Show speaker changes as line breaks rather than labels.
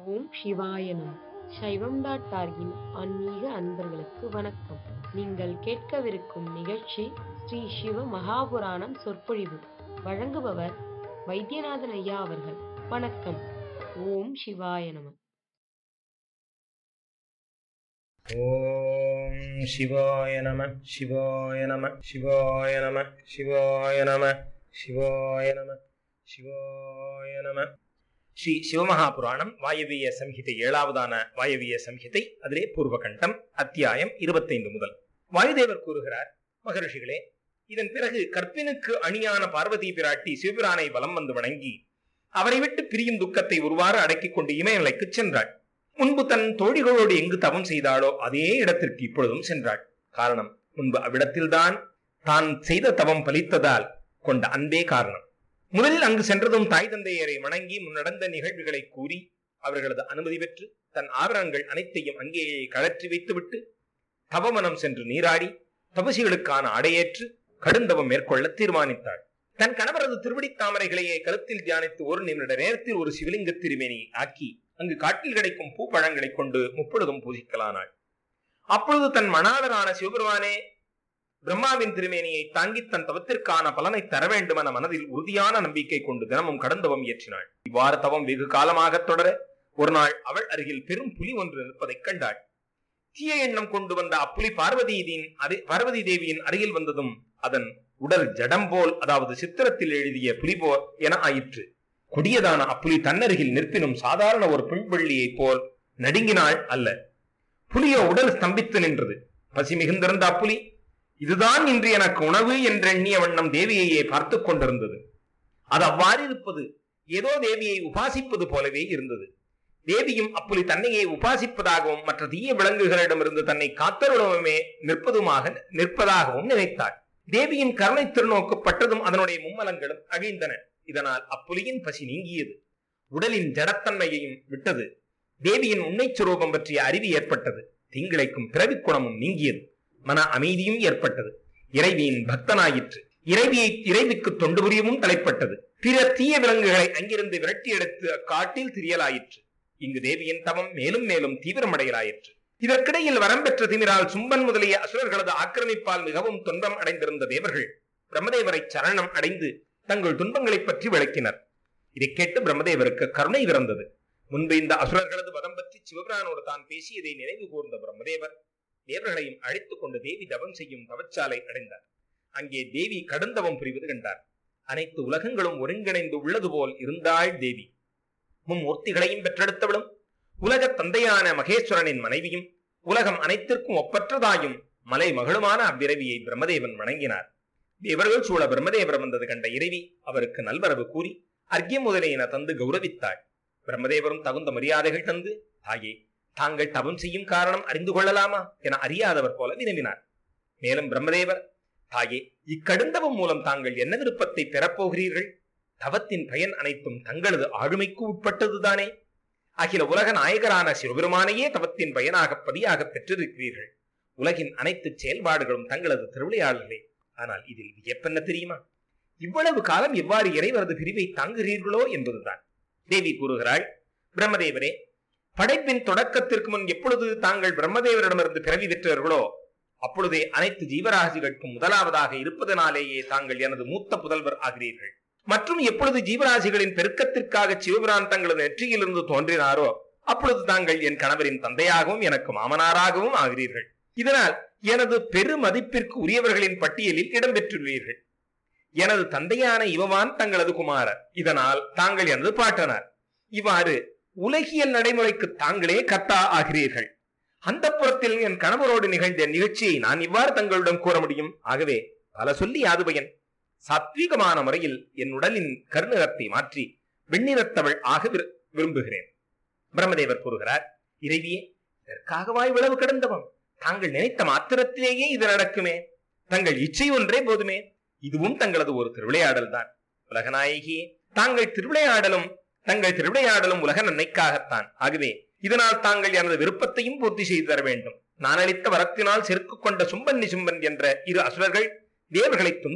ஓம் சிவாய நம சைவம் டாட் டார்கின் ஆன்மீக அன்பர்களுக்கு வணக்கம் நீங்கள் கேட்கவிருக்கும் நிகழ்ச்சி ஸ்ரீ சிவ மகாபுராணம் சொற்பொழிவு வழங்குபவர் வைத்தியநாதன் ஐயா அவர்கள் வணக்கம் ஓம் சிவாய நம
ஓம் சிவாய நம சிவாய நம சிவாய நம சிவாய நம சிவாய நம சிவாய நம ஸ்ரீ சிவமகாபுராணம் வாயவிய சம்ஹிதை ஏழாவதான வாயவிய சம்ஹிதை அதிலே பூர்வகண்டம் அத்தியாயம் இருபத்தைந்து முதல் வாயுதேவர் கூறுகிறார் மகரிஷிகளே இதன் பிறகு கற்பினுக்கு அணியான பார்வதி பிராட்டி சிவபிரானை வலம் வந்து வணங்கி அவரை விட்டு பிரியும் துக்கத்தை ஒருவாறு அடக்கிக் கொண்டு இமயமலைக்கு சென்றாள் முன்பு தன் தோழிகளோடு எங்கு தவம் செய்தாளோ அதே இடத்திற்கு இப்பொழுதும் சென்றாள் காரணம் முன்பு அவ்விடத்தில்தான் தான் செய்த தவம் பலித்ததால் கொண்ட அன்பே காரணம் முதலில் அங்கு சென்றதும் தாய் தந்தையரை வணங்கி முன்னடந்த நிகழ்வுகளை கூறி அவர்களது அனுமதி பெற்று தன் ஆபரணங்கள் அனைத்தையும் அங்கேயே கழற்றி வைத்துவிட்டு தவமனம் சென்று நீராடி தபசிகளுக்கான அடையேற்று கடுந்தவம் மேற்கொள்ள தீர்மானித்தாள் தன் கணவரது திருவடித் தாமரைகளையே கருத்தில் தியானித்து ஒரு நிமிட நேரத்தில் ஒரு சிவலிங்க திருமேனியை ஆக்கி அங்கு காட்டில் கிடைக்கும் பூ பழங்களை கொண்டு முப்பொழுதும் பூஜிக்கலானாள் அப்பொழுது தன் மணாளரான சிவபெருமானே பிரம்மாவின் திருமேனியை தாங்கி தன் தவத்திற்கான பலனை தர வேண்டுமென மனதில் உறுதியான நம்பிக்கை கொண்டு தினமும் கடந்தவம் இயற்றினாள் இவ்வாறு தவம் வெகு காலமாக தொடர ஒரு நாள் அவள் அருகில் பெரும் புலி ஒன்று நிற்பதைக் கண்டாள் தீய எண்ணம் கொண்டு வந்த அப்புலி பார்வதியின் பார்வதி தேவியின் அருகில் வந்ததும் அதன் உடல் ஜடம் போல் அதாவது சித்திரத்தில் எழுதிய புலி போல் என ஆயிற்று கொடியதான அப்புலி தன்னருகில் நிற்பினும் சாதாரண ஒரு பெண்வள்ளியைப் போல் நடுங்கினாள் அல்ல புலியோ உடல் ஸ்தம்பித்து நின்றது பசி மிகுந்திருந்த அப்புலி இதுதான் இன்று எனக்கு உணவு என்றெண்ணிய வண்ணம் தேவியையே பார்த்து கொண்டிருந்தது அது அவ்வாறு இருப்பது ஏதோ தேவியை உபாசிப்பது போலவே இருந்தது தேவியும் அப்புலி தன்னையே உபாசிப்பதாகவும் மற்ற தீய விலங்குகளிடமிருந்து தன்னை காத்தருடமே நிற்பதுமாக நிற்பதாகவும் நினைத்தாள் தேவியின் கருணை திருநோக்கு பட்டதும் அதனுடைய மும்மலங்களும் அழிந்தன இதனால் அப்புலியின் பசி நீங்கியது உடலின் ஜடத்தன்மையையும் விட்டது தேவியின் உண்மை சுரூபம் பற்றிய அறிவு ஏற்பட்டது தீங்கிழைக்கும் பிறவி குணமும் நீங்கியது மன அமைதியும் ஏற்பட்டது இறைவியின் பக்தனாயிற்று இறைவியை இறைவிக்கு தொண்டு புரியவும் தலைப்பட்டது பிற தீய விலங்குகளை அங்கிருந்து விரட்டி எடுத்து அக்காட்டில் திரியலாயிற்று இங்கு தேவியின் தவம் மேலும் மேலும் தீவிரமடையலாயிற்று இதற்கிடையில் வரம் பெற்ற திமிரால் சும்பன் முதலிய அசுரர்களது ஆக்கிரமிப்பால் மிகவும் துன்பம் அடைந்திருந்த தேவர்கள் பிரம்மதேவரை சரணம் அடைந்து தங்கள் துன்பங்களை பற்றி விளக்கினர் இதை கேட்டு பிரம்மதேவருக்கு கருணை பிறந்தது முன்பு இந்த அசுரர்களது வதம் பற்றி சிவபிரானோடு தான் பேசியதை நினைவு கூர்ந்த பிரம்மதேவர் தேவர்களையும் அழைத்துக் கொண்டு தேவி தவம் செய்யும் தவச்சாலை அடைந்தார் அங்கே தேவி கடுந்தவம் புரிவது கண்டார் அனைத்து உலகங்களும் ஒருங்கிணைந்து உள்ளது போல் இருந்தாள் தேவி மும்மூர்த்திகளையும் பெற்றெடுத்தவளும் உலக தந்தையான மகேஸ்வரனின் மனைவியும் உலகம் அனைத்திற்கும் ஒப்பற்றதாயும் மலை மகளுமான அவ்விரவியை பிரம்மதேவன் வணங்கினார் தேவர்கள் சூழ பிரம்மதேவர் வந்தது கண்ட இறைவி அவருக்கு நல்வரவு கூறி அர்க்கியம் முதலியன தந்து கௌரவித்தாள் பிரம்மதேவரும் தகுந்த மரியாதைகள் தந்து தாயே தாங்கள் தவம் செய்யும் காரணம் அறிந்து கொள்ளலாமா என அறியாதவர் போல வினவினார் மேலும் பிரம்மதேவர் தாயே இக்கடுந்தவம் மூலம் தாங்கள் என்ன விருப்பத்தை பெறப்போகிறீர்கள் தவத்தின் பயன் அனைத்தும் தங்களது ஆளுமைக்கு உட்பட்டதுதானே அகில உலக நாயகரான சிவபெருமானையே தவத்தின் பயனாக பதியாக பெற்றிருக்கிறீர்கள் உலகின் அனைத்து செயல்பாடுகளும் தங்களது திருவிளையாடல்களே ஆனால் இதில் வியப்பென்ன தெரியுமா இவ்வளவு காலம் எவ்வாறு இறைவரது பிரிவை தாங்குகிறீர்களோ என்பதுதான் தேவி கூறுகிறாள் பிரம்மதேவரே படைப்பின் தொடக்கத்திற்கு முன் எப்பொழுது தாங்கள் பிரம்மதேவரிடமிருந்து பிறவி பெற்றவர்களோ அப்பொழுதே அனைத்து ஜீவராசிகளுக்கும் முதலாவதாக இருப்பதனாலேயே தாங்கள் எனது மூத்த புதல்வர் ஆகிறீர்கள் மற்றும் எப்பொழுது ஜீவராசிகளின் பெருக்கத்திற்காக சிவபிரான் தங்களது நெற்றியிலிருந்து தோன்றினாரோ அப்பொழுது தாங்கள் என் கணவரின் தந்தையாகவும் எனக்கு மாமனாராகவும் ஆகிறீர்கள் இதனால் எனது பெருமதிப்பிற்கு உரியவர்களின் பட்டியலில் இடம்பெற்றுள்ளீர்கள் எனது தந்தையான இவவான் தங்களது குமாரர் இதனால் தாங்கள் எனது பாட்டனார் இவ்வாறு உலகியல் நடைமுறைக்கு தாங்களே கர்த்தா ஆகிறீர்கள் அந்த புறத்தில் என் கணவரோடு நிகழ்ந்த நிகழ்ச்சியை நான் இவ்வாறு தங்களிடம் கூற முடியும் ஆகவே பல சொல்லி யாது பயன் சாத்வீகமான முறையில் என் உடலின் கருநிறத்தை மாற்றி வெண்ணிறத்தவள் ஆக விரும்புகிறேன் பிரம்மதேவர் கூறுகிறார் இறைவியே இதற்காகவா இவ்வளவு கிடந்தவம் தாங்கள் நினைத்த மாத்திரத்திலேயே இது நடக்குமே தங்கள் இச்சை ஒன்றே போதுமே இதுவும் தங்களது ஒரு திருவிளையாடல் தான் உலகநாயகியே தாங்கள் திருவிளையாடலும் தங்கள் திருவிளையாடலும் உலக நன்மைக்காகத்தான் ஆகவே இதனால் தாங்கள் எனது விருப்பத்தையும் பூர்த்தி செய்து தர வேண்டும் நான் அளித்த வரத்தினால் செருக்கு கொண்ட சும்பன் நிசும்பன் என்ற இரு அசுரர்கள் தேவர்களை